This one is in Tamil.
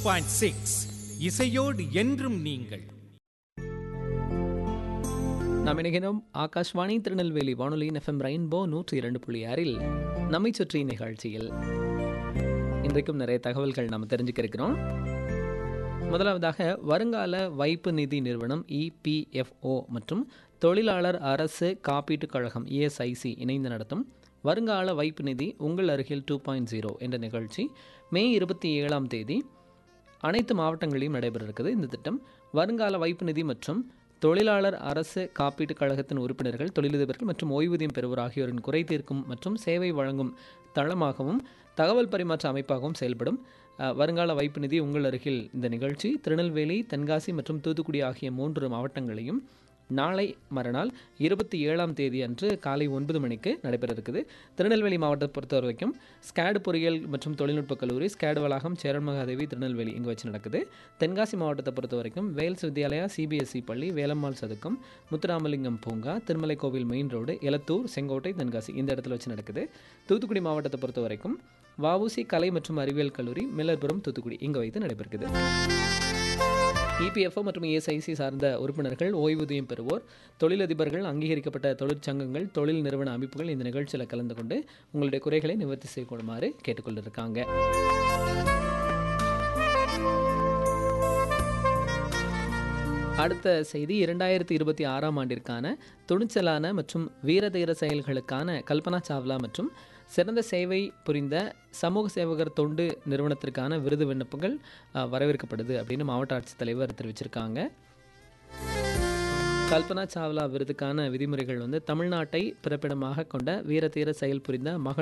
பாயிண்ட் சிக்ஸ் இசையோடு என்றும் நீங்கள் நாம் இணைகிறோம் ஆகாஷ்வாணி திருநெல்வேலி வானொலியின் எஃப்எம் ரெயின்போ நூற்றி இரண்டு புள்ளி ஆறில் நம்மை சுற்றி நிகழ்ச்சியில் இன்றைக்கும் நிறைய தகவல்கள் நாம் தெரிஞ்சுக்க இருக்கிறோம் முதலாவதாக வருங்கால வைப்பு நிதி நிறுவனம் இபிஎஃப்ஓ மற்றும் தொழிலாளர் அரசு காப்பீட்டுக் கழகம் இஎஸ்ஐசி இணைந்து நடத்தும் வருங்கால வைப்பு நிதி உங்கள் அருகில் டூ பாயிண்ட் ஜீரோ என்ற நிகழ்ச்சி மே இருபத்தி ஏழாம் தேதி அனைத்து மாவட்டங்களிலும் நடைபெற இருக்குது இந்த திட்டம் வருங்கால வைப்பு நிதி மற்றும் தொழிலாளர் அரசு காப்பீட்டுக் கழகத்தின் உறுப்பினர்கள் தொழிலதிபர்கள் மற்றும் ஓய்வூதியம் பெறுவோர் ஆகியோரின் குறை தீர்க்கும் மற்றும் சேவை வழங்கும் தளமாகவும் தகவல் பரிமாற்ற அமைப்பாகவும் செயல்படும் அஹ், வருங்கால வைப்பு நிதி உங்கள் அருகில் இந்த நிகழ்ச்சி திருநெல்வேலி தென்காசி மற்றும் தூத்துக்குடி ஆகிய மூன்று மாவட்டங்களையும் நாளை மறுநாள் இருபத்தி ஏழாம் தேதி அன்று காலை ஒன்பது மணிக்கு நடைபெற இருக்குது திருநெல்வேலி மாவட்டத்தை பொறுத்த வரைக்கும் ஸ்கேடு பொறியியல் மற்றும் தொழில்நுட்ப கல்லூரி ஸ்கேடு வளாகம் சேரன் மகாதேவி திருநெல்வேலி இங்கே வச்சு நடக்குது தென்காசி மாவட்டத்தை பொறுத்த வரைக்கும் வேல்ஸ் வித்யாலயா சிபிஎஸ்இ பள்ளி வேலம்மாள் சதுக்கம் முத்துராமலிங்கம் பூங்கா திருமலை கோவில் மெயின் ரோடு எலத்தூர் செங்கோட்டை தென்காசி இந்த இடத்துல வச்சு நடக்குது தூத்துக்குடி மாவட்டத்தை பொறுத்த வரைக்கும் வஉசி கலை மற்றும் அறிவியல் கல்லூரி மில்லர்புரம் தூத்துக்குடி இங்கே வைத்து நடைபெறுகிறது இபிஎஃப்ஓ மற்றும் இஎஸ்ஐசி சார்ந்த உறுப்பினர்கள் ஓய்வூதியம் பெறுவோர் தொழிலதிபர்கள் அங்கீகரிக்கப்பட்ட தொழிற்சங்கங்கள் தொழில் நிறுவன அமைப்புகள் இந்த நிகழ்ச்சியில் கலந்து கொண்டு உங்களுடைய குறைகளை நிவர்த்தி செய்யக்கூடுமாறு கேட்டுக்கொண்டிருக்காங்க அடுத்த செய்தி இரண்டாயிரத்தி இருபத்தி ஆறாம் ஆண்டிற்கான துணிச்சலான மற்றும் வீரதீர செயல்களுக்கான கல்பனா சாவ்லா மற்றும் சிறந்த சேவை புரிந்த சமூக சேவகர் தொண்டு நிறுவனத்திற்கான விருது விண்ணப்பங்கள் அஹ், வரவேற்கப்படுது அப்படின்னு மாவட்ட ஆட்சித்தலைவர் தெரிவிச்சிருக்காங்க கல்பனா சாவ்லா விருதுக்கான விதிமுறைகள் வந்து தமிழ்நாட்டை பிறப்பிடமாக கொண்ட வீரதீர செயல் புரிந்த மகள்